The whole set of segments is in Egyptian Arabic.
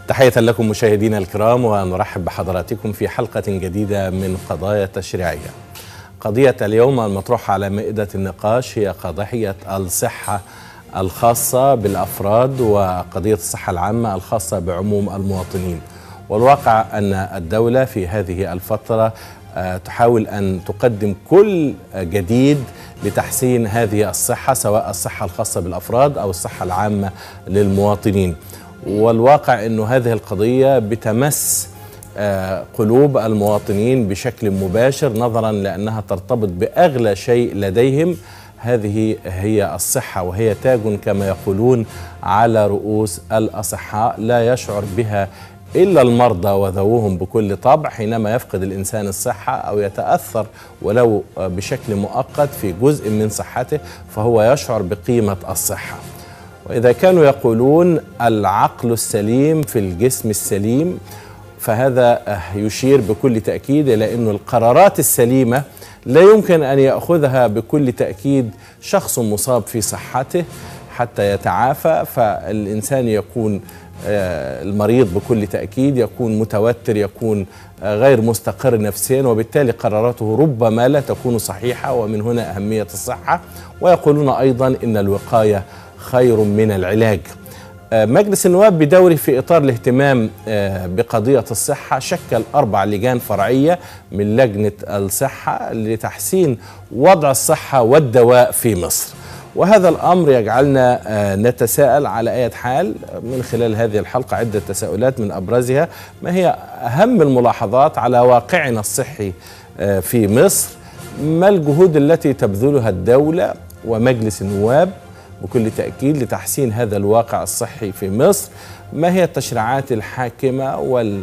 تحية لكم مشاهدينا الكرام ونرحب بحضراتكم في حلقة جديدة من قضايا تشريعية. قضية اليوم المطروحة على مائدة النقاش هي قضية الصحة الخاصة بالأفراد وقضية الصحة العامة الخاصة بعموم المواطنين. والواقع أن الدولة في هذه الفترة تحاول أن تقدم كل جديد لتحسين هذه الصحة سواء الصحة الخاصة بالأفراد أو الصحة العامة للمواطنين. والواقع أن هذه القضية بتمس قلوب المواطنين بشكل مباشر نظرا لأنها ترتبط بأغلى شيء لديهم هذه هي الصحة وهي تاج كما يقولون على رؤوس الأصحاء لا يشعر بها إلا المرضى وذووهم بكل طبع حينما يفقد الإنسان الصحة أو يتأثر ولو بشكل مؤقت في جزء من صحته فهو يشعر بقيمة الصحة وإذا كانوا يقولون العقل السليم في الجسم السليم فهذا يشير بكل تأكيد إلى أن القرارات السليمة لا يمكن أن يأخذها بكل تأكيد شخص مصاب في صحته حتى يتعافى فالإنسان يكون المريض بكل تأكيد يكون متوتر يكون غير مستقر نفسيا وبالتالي قراراته ربما لا تكون صحيحة ومن هنا أهمية الصحة ويقولون أيضا إن الوقاية خير من العلاج مجلس النواب بدوره في إطار الاهتمام بقضية الصحة شكل أربع لجان فرعية من لجنة الصحة لتحسين وضع الصحة والدواء في مصر وهذا الأمر يجعلنا نتساءل على أي حال من خلال هذه الحلقة عدة تساؤلات من أبرزها ما هي أهم الملاحظات على واقعنا الصحي في مصر ما الجهود التي تبذلها الدولة ومجلس النواب بكل تأكيد لتحسين هذا الواقع الصحي في مصر ما هي التشريعات الحاكمة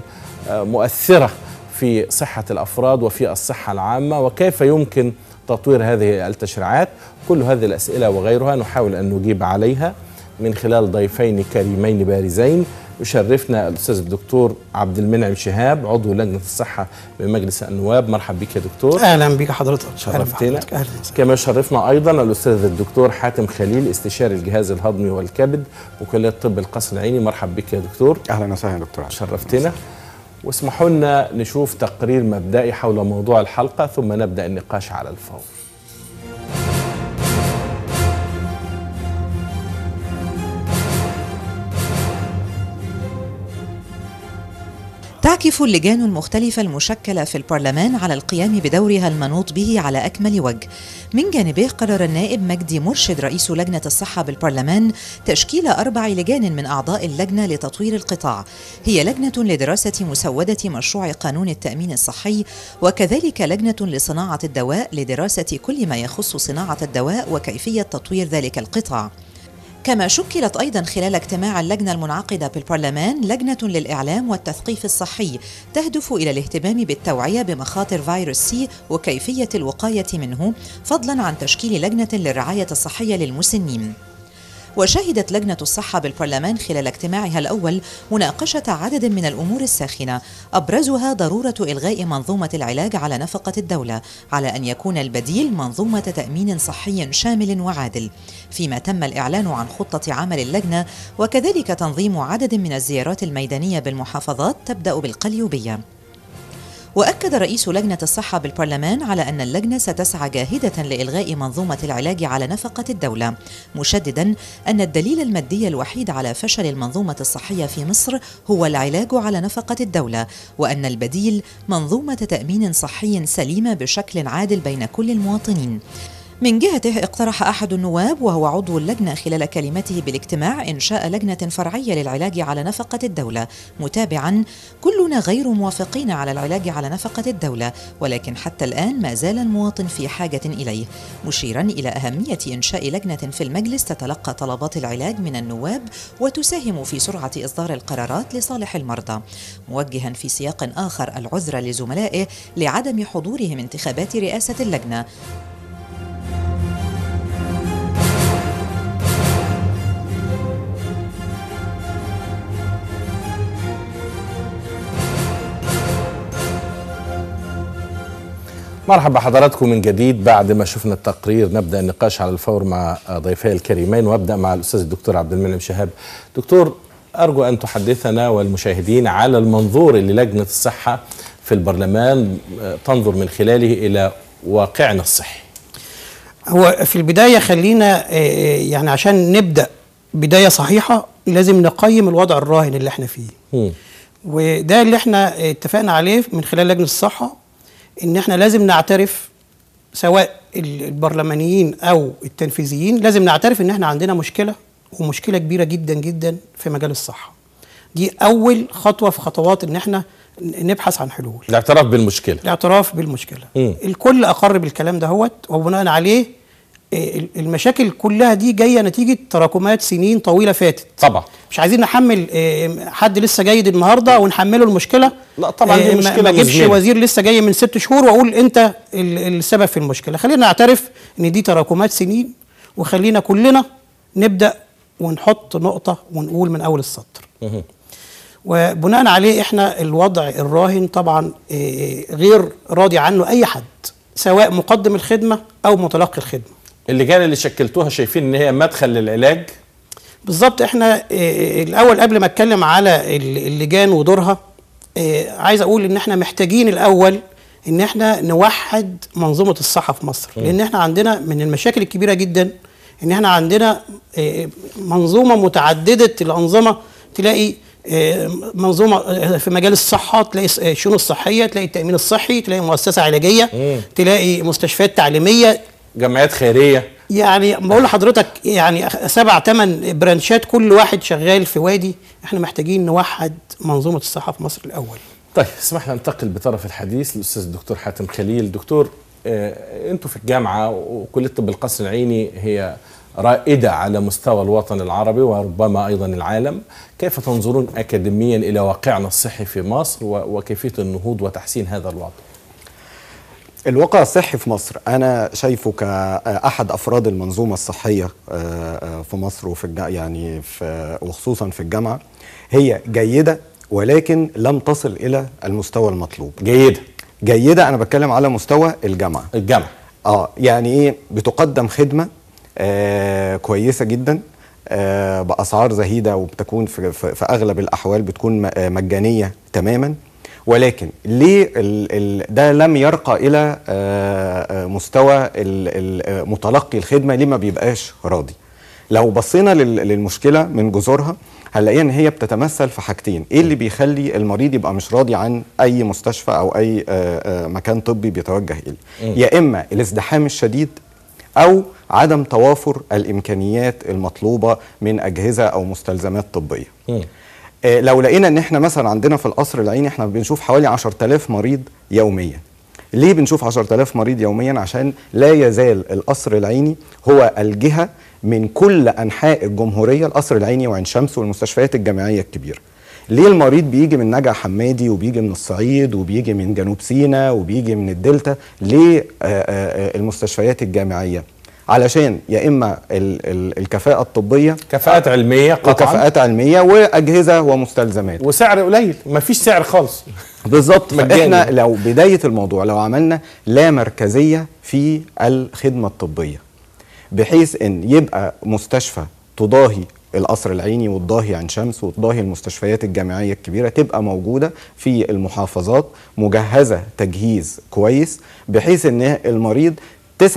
والمؤثرة في صحة الأفراد وفي الصحة العامة وكيف يمكن تطوير هذه التشريعات كل هذه الأسئلة وغيرها نحاول أن نجيب عليها من خلال ضيفين كريمين بارزين يشرفنا الأستاذ الدكتور عبد المنعم شهاب عضو لجنة الصحة بمجلس النواب مرحب بك يا دكتور أهلا بك حضرتك شرفتنا كما شرفنا أيضا الأستاذ الدكتور حاتم خليل استشاري الجهاز الهضمي والكبد وكلية طب القصر العيني مرحب بك يا دكتور أهلا وسهلا دكتور شرفتنا واسمحوا لنا نشوف تقرير مبدئي حول موضوع الحلقة ثم نبدأ النقاش على الفور تعكف اللجان المختلفة المشكلة في البرلمان على القيام بدورها المنوط به على أكمل وجه من جانبه قرر النائب مجدي مرشد رئيس لجنة الصحة بالبرلمان تشكيل أربع لجان من أعضاء اللجنة لتطوير القطاع هي لجنة لدراسة مسودة مشروع قانون التأمين الصحي وكذلك لجنة لصناعة الدواء لدراسة كل ما يخص صناعة الدواء وكيفية تطوير ذلك القطاع كما شكلت أيضا خلال اجتماع اللجنة المنعقدة بالبرلمان لجنة للإعلام والتثقيف الصحي تهدف إلى الاهتمام بالتوعية بمخاطر فيروس سي وكيفية الوقاية منه فضلا عن تشكيل لجنة للرعاية الصحية للمسنين وشهدت لجنة الصحة بالبرلمان خلال اجتماعها الأول مناقشة عدد من الأمور الساخنة أبرزها ضرورة إلغاء منظومة العلاج على نفقة الدولة على أن يكون البديل منظومة تأمين صحي شامل وعادل فيما تم الإعلان عن خطة عمل اللجنة وكذلك تنظيم عدد من الزيارات الميدانية بالمحافظات تبدأ بالقليوبية واكد رئيس لجنه الصحه بالبرلمان على ان اللجنه ستسعى جاهده لالغاء منظومه العلاج على نفقه الدوله مشددا ان الدليل المادي الوحيد على فشل المنظومه الصحيه في مصر هو العلاج على نفقه الدوله وان البديل منظومه تامين صحي سليمه بشكل عادل بين كل المواطنين من جهته اقترح احد النواب وهو عضو اللجنه خلال كلمته بالاجتماع انشاء لجنه فرعيه للعلاج على نفقه الدوله متابعا كلنا غير موافقين على العلاج على نفقه الدوله ولكن حتى الان ما زال المواطن في حاجه اليه مشيرا الى اهميه انشاء لجنه في المجلس تتلقى طلبات العلاج من النواب وتساهم في سرعه اصدار القرارات لصالح المرضى موجها في سياق اخر العذر لزملائه لعدم حضورهم انتخابات رئاسه اللجنه مرحبا بحضراتكم من جديد بعد ما شفنا التقرير نبدا النقاش على الفور مع ضيفي الكريمين وابدا مع الاستاذ الدكتور عبد المنعم شهاب دكتور ارجو ان تحدثنا والمشاهدين على المنظور اللي لجنه الصحه في البرلمان آه، تنظر من خلاله الى واقعنا الصحي هو في البدايه خلينا آه، يعني عشان نبدا بدايه صحيحه لازم نقيم الوضع الراهن اللي احنا فيه مم. وده اللي احنا اتفقنا عليه من خلال لجنه الصحه ان احنا لازم نعترف سواء ال- البرلمانيين او التنفيذيين لازم نعترف ان احنا عندنا مشكله ومشكله كبيره جدا جدا في مجال الصحه دي اول خطوه في خطوات ان احنا ن- نبحث عن حلول الاعتراف بالمشكله الاعتراف بالمشكله مم. الكل اقر بالكلام دهوت وبناء عليه آه، ال- المشاكل كلها دي جايه نتيجه تراكمات سنين طويله فاتت طبعا مش عايزين نحمل آه، حد لسه جاي النهارده ونحمله المشكله لا طبعاً دي آه، ما- مشكلة ما اجيبش مزمنة. وزير لسه جاي من ست شهور واقول انت ال- السبب في المشكله خلينا نعترف ان دي تراكمات سنين وخلينا كلنا نبدا ونحط نقطه ونقول من اول السطر مهم. وبناء عليه احنا الوضع الراهن طبعا آه، غير راضي عنه اي حد سواء مقدم الخدمه او متلقي الخدمه اللجان اللي شكلتوها شايفين ان هي مدخل للعلاج بالظبط احنا آه، الاول قبل ما اتكلم على ال- اللجان ودورها آه، عايز اقول ان احنا محتاجين الاول ان احنا نوحد منظومه الصحه في مصر لان احنا عندنا من المشاكل الكبيره جدا ان احنا عندنا آه، منظومه متعدده الانظمه تلاقي آه، منظومه آه، في مجال الصحه تلاقي س- آه، الشؤون الصحيه تلاقي التامين الصحي تلاقي مؤسسه علاجيه تلاقي مستشفيات تعليميه جمعيات خيريه يعني بقول لحضرتك يعني سبع ثمان برانشات كل واحد شغال في وادي احنا محتاجين نوحد منظومه الصحه في مصر الاول طيب اسمح لنا ننتقل بطرف الحديث للاستاذ الدكتور حاتم خليل دكتور آه، انتوا في الجامعه وكليه طب القصر العيني هي رائده على مستوى الوطن العربي وربما ايضا العالم كيف تنظرون اكاديميا الى واقعنا الصحي في مصر و- وكيفيه النهوض وتحسين هذا الوضع الواقع الصحي في مصر انا شايفه كاحد افراد المنظومه الصحيه آه، آه، في مصر وفي الج- يعني في وخصوصا في الجامعه هي جيده ولكن لم تصل الى المستوى المطلوب جيده جيده انا بتكلم على مستوى الجامعه الجامعه اه يعني ايه بتقدم خدمه آه كويسه جدا آه باسعار زهيده وبتكون في, في, في اغلب الاحوال بتكون م- آه، مجانيه تماما ولكن ليه ال ال ده لم يرقى الى آه آه، مستوى ال- ال- آه، متلقي الخدمه ليه ما بيبقاش راضي لو بصينا لل- للمشكله من جذورها هنلاقيها ان هي بتتمثل في حاجتين ايه اللي بيخلي المريض يبقى مش راضي عن اي مستشفى او اي آه، آه، مكان طبي بيتوجه اليه يا اما الازدحام الشديد او عدم توافر الامكانيات المطلوبه من اجهزه او مستلزمات طبيه مم. آه، لو لقينا ان احنا مثلا عندنا في القصر العيني احنا بنشوف حوالي 10000 مريض يوميا ليه بنشوف 10000 مريض يوميا عشان لا يزال القصر العيني هو الجهه من كل انحاء الجمهوريه القصر العيني وعين شمس والمستشفيات الجامعيه الكبيره ليه المريض بيجي من نجع حمادي وبيجي من الصعيد وبيجي من جنوب سيناء وبيجي من الدلتا ليه آه، آه، آه، المستشفيات الجامعيه علشان يا اما ال- ال- الكفاءه الطبيه كفاءات علميه قطعا وكفاءات علميه واجهزه ومستلزمات وسعر قليل ما فيش سعر خالص بالظبط مجاني. فاحنا لو بدايه الموضوع لو عملنا لا مركزيه في الخدمه الطبيه بحيث ان يبقى مستشفى تضاهي القصر العيني وتضاهي عين شمس وتضاهي المستشفيات الجامعيه الكبيره تبقى موجوده في المحافظات مجهزه تجهيز كويس بحيث ان المريض 99%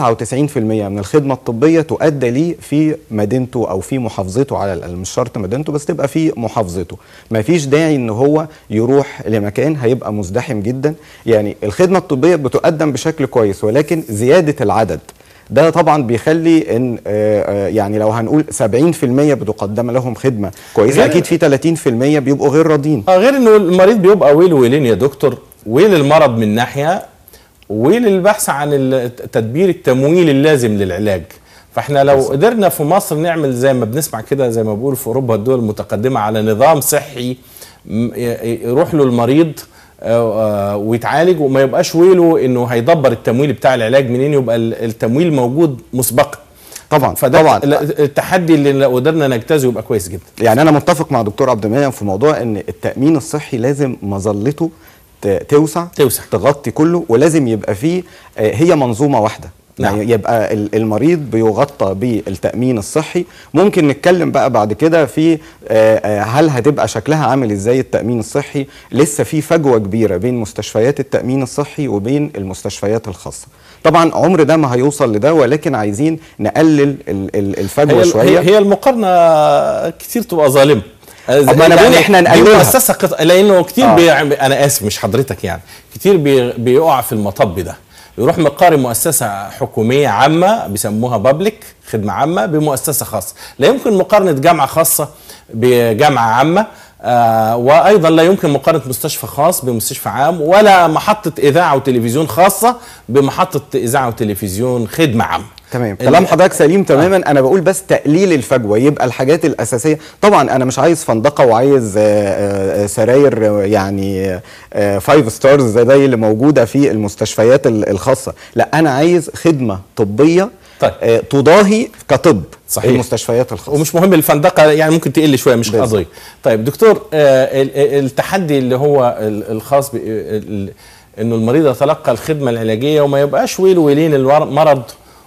من الخدمة الطبية تؤدى ليه في مدينته أو في محافظته على الأقل مش شرط مدينته بس تبقى في محافظته مفيش داعي إن هو يروح لمكان هيبقى مزدحم جدا يعني الخدمة الطبية بتقدم بشكل كويس ولكن زيادة العدد ده طبعا بيخلي ان آه، آه، يعني لو هنقول 70% بتقدم لهم خدمه كويسه غير- اكيد في 30% بيبقوا غير راضيين اه غير انه المريض بيبقى ويل ويلين يا دكتور ويل المرض من ناحيه ويل البحث عن ال- تدبير التمويل اللازم للعلاج فاحنا لو قدرنا في مصر نعمل زي ما بنسمع كده زي ما بيقولوا في اوروبا الدول المتقدمه على نظام صحي م- ي- يروح له المريض آه، آه، ويتعالج وما يبقاش ويله انه هيدبر التمويل بتاع العلاج منين يبقى ال- التمويل موجود مسبقا طبعا فده طبعا ال- التحدي اللي لو قدرنا نجتازه يبقى كويس جدا يعني انا متفق مع دكتور عبد المنعم في موضوع ان التامين الصحي لازم مظلته ت- توسع توسع. تغطي كله ولازم يبقى فيه آه، هي منظومه واحده نعم. يعني يبقى ال- المريض بيغطى بالتأمين الصحي ممكن نتكلم بقى بعد كده في آه، آه، هل هتبقى شكلها عامل ازاي التأمين الصحي لسه في فجوة كبيرة بين مستشفيات التأمين الصحي وبين المستشفيات الخاصة طبعا عمر ده ما هيوصل لده ولكن عايزين نقلل ال- ال- الفجوة هي, شوية هي, هي المقارنه كتير تبقى ظالمه أما أنا بقول إحنا دي نقللها. مؤسسه قط... لانه كتير آه. آه. بيع... انا اسف مش حضرتك يعني كتير بي... بيقع في المطب ده يروح مقارن مؤسسه حكوميه عامه بيسموها بابليك خدمه عامه بمؤسسه خاصه لا يمكن مقارنه جامعه خاصه بجامعه عامه آه وايضا لا يمكن مقارنه مستشفى خاص بمستشفى عام ولا محطه اذاعه وتلفزيون خاصه بمحطه اذاعه وتلفزيون خدمه عامه تمام ال- كلام حضرتك سليم تماما انا بقول بس تقليل الفجوه يبقى الحاجات الاساسيه طبعا انا مش عايز فندقه وعايز آه، آه، سراير آه، يعني فايف ستارز زي زي اللي موجوده في المستشفيات ال- الخاصه لا انا عايز خدمه طبيه طيب. آه، تضاهي كطب صحيح. المستشفيات الخاصه ومش مهم الفندقه يعني ممكن تقل شويه مش بالظبط. قضيه طيب دكتور آه ال- ال- التحدي اللي هو ال- الخاص ب ال- انه المريض يتلقى الخدمه العلاجيه وما يبقاش ويل ويلين المرض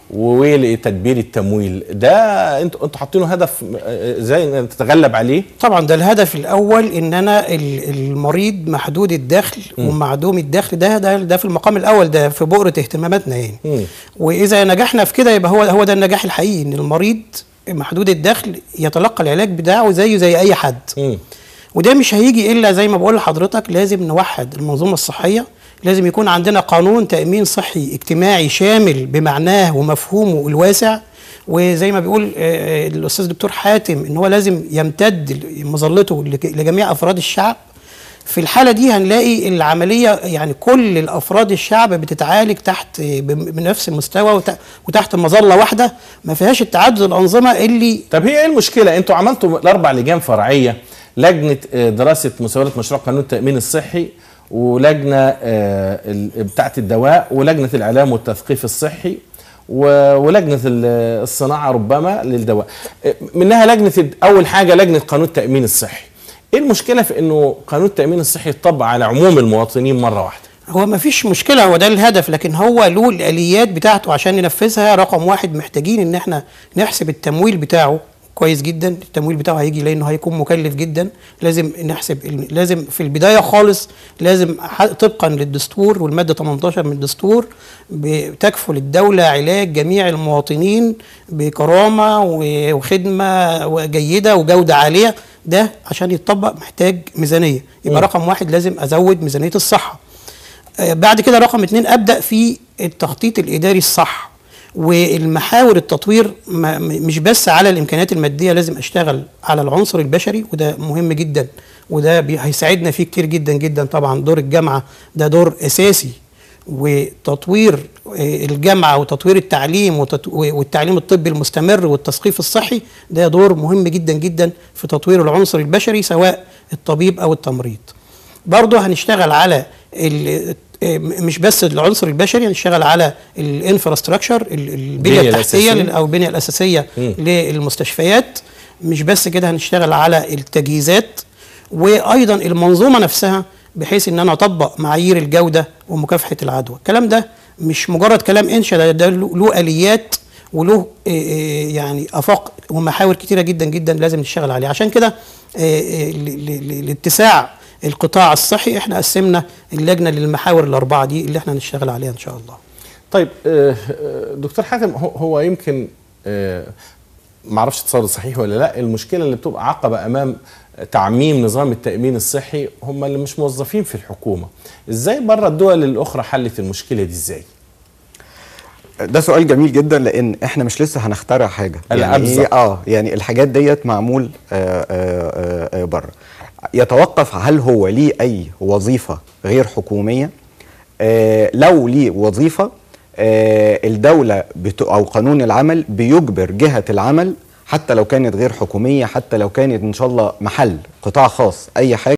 وويل تدبير التمويل ده انتوا انتوا حاطينه هدف آه، ازاي تتغلب عليه طبعا ده الهدف الاول ان انا ال- المريض محدود الدخل ومعدوم الدخل ده ده ده في المقام الاول ده في بؤره اهتماماتنا يعني مم. واذا نجحنا في كده يبقى هو هو ده النجاح الحقيقي ان المريض محدود الدخل يتلقى العلاج بتاعه زيه زي اي حد مم. وده مش هيجي الا زي ما بقول لحضرتك لازم نوحد المنظومه الصحيه لازم يكون عندنا قانون تامين صحي اجتماعي شامل بمعناه ومفهومه الواسع وزي ما بيقول آه، آه، الاستاذ دكتور حاتم ان هو لازم يمتد مظلته لج- لجميع افراد الشعب في الحاله دي هنلاقي العمليه يعني كل الافراد الشعب بتتعالج تحت بم- بنفس المستوى وت- وتحت مظله واحده ما فيهاش التعدد الانظمه اللي طب هي ايه المشكله انتوا عملتوا الاربع لجان فرعيه لجنه آه، دراسه مساواه مشروع قانون التامين الصحي ولجنه آه، ال- بتاعه الدواء ولجنه الاعلام والتثقيف الصحي و- ولجنه ال- الصناعه ربما للدواء آه، منها لجنه الد- اول حاجه لجنه قانون التامين الصحي ايه المشكله في انه قانون التامين الصحي يطبق على عموم المواطنين مره واحده هو ما فيش مشكلة هو ده الهدف لكن هو له الآليات بتاعته عشان ننفذها رقم واحد محتاجين إن احنا نحسب التمويل بتاعه كويس جدا التمويل بتاعه هيجي لأنه هيكون مكلف جدا لازم نحسب ال- لازم في البداية خالص لازم ح- طبقا للدستور والمادة 18 من الدستور بتكفل الدولة علاج جميع المواطنين بكرامة و- وخدمة جيدة وجودة عالية ده عشان يتطبق محتاج ميزانية يبقى رقم واحد لازم أزود ميزانية الصحة آه، بعد كده رقم اتنين ابدا في التخطيط الاداري الصح والمحاور التطوير ما- م- مش بس على الامكانيات الماديه لازم اشتغل على العنصر البشري وده مهم جدا وده بي- هيساعدنا فيه كتير جدا جدا طبعا دور الجامعه ده دور اساسي وتطوير آه، الجامعه وتطوير التعليم وتط- والتعليم الطبي المستمر والتثقيف الصحي ده دور مهم جدا جدا في تطوير العنصر البشري سواء الطبيب او التمريض برضه هنشتغل على ال- مش بس العنصر البشري هنشتغل على الانفراستراكشر البنيه البنية التحتيه الأساسية. لل- او البنيه الاساسيه مم. للمستشفيات مش بس كده هنشتغل على التجهيزات وايضا المنظومه نفسها بحيث ان انا اطبق معايير الجوده ومكافحه العدوى الكلام ده مش مجرد كلام انشا ده, ده له له اليات وله آه، آه، يعني افاق ومحاور كتيره جدا جدا لازم نشتغل عليها عشان كده آه، آه، ل- ل- ل- لاتساع القطاع الصحي احنا قسمنا اللجنه للمحاور الاربعه دي اللي احنا هنشتغل عليها ان شاء الله طيب آه، آه، دكتور حاتم هو- هو يمكن آه، معرفش تصور صحيح ولا لا المشكله اللي بتبقى عقبه امام تعميم نظام التامين الصحي هم اللي مش موظفين في الحكومه ازاي بره الدول الاخرى حلت المشكله دي ازاي ده سؤال جميل جدا لان احنا مش لسه هنخترع حاجه لا، يعني بالظبط. إيه؟ اه يعني الحاجات ديت معمول آه آه آه بره يتوقف هل هو ليه اي وظيفه غير حكوميه آه لو ليه وظيفه آه الدوله بت او قانون العمل بيجبر جهه العمل حتى لو كانت غير حكوميه حتى لو كانت ان شاء الله محل قطاع خاص اي حاجه